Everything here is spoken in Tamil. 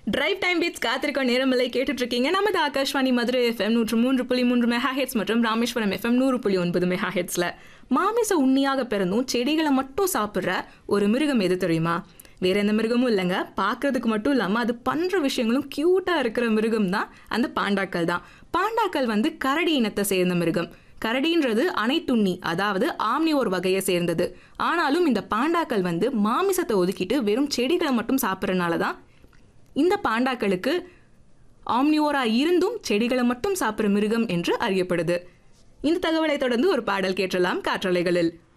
டிரைவ் டைம் பீட்ஸ் காத்திருக்க நேரமில்லை கேட்டுட்டு இருக்கீங்க நமது ஆகாஷ்வாணி மதுரை எஃப்எம் நூற்று மூன்று புள்ளி மூன்று மெகா ஹெட்ஸ் மற்றும் ராமேஸ்வரம் எஃப்எம் நூறு புள்ளி ஒன்பது மெகா ஹெட்ஸ்ல மாமிச உண்ணியாக பிறந்தும் செடிகளை மட்டும் சாப்பிட்ற ஒரு மிருகம் எது தெரியுமா வேற எந்த மிருகமும் இல்லைங்க பார்க்கறதுக்கு மட்டும் இல்லாமல் அது பண்ணுற விஷயங்களும் க்யூட்டாக இருக்கிற மிருகம் தான் அந்த பாண்டாக்கள் தான் பாண்டாக்கள் வந்து கரடி இனத்தை சேர்ந்த மிருகம் கரடின்றது அனைத்துண்ணி அதாவது ஆம்னி ஒரு வகையை சேர்ந்தது ஆனாலும் இந்த பாண்டாக்கள் வந்து மாமிசத்தை ஒதுக்கிட்டு வெறும் செடிகளை மட்டும் சாப்பிட்றனால தான் இந்த பாண்டாக்களுக்கு ஆம்னியோரா இருந்தும் செடிகளை மட்டும் சாப்பிட்ற மிருகம் என்று அறியப்படுது இந்த தகவலை தொடர்ந்து ஒரு பாடல் கேட்டலாம் காற்றலைகளில்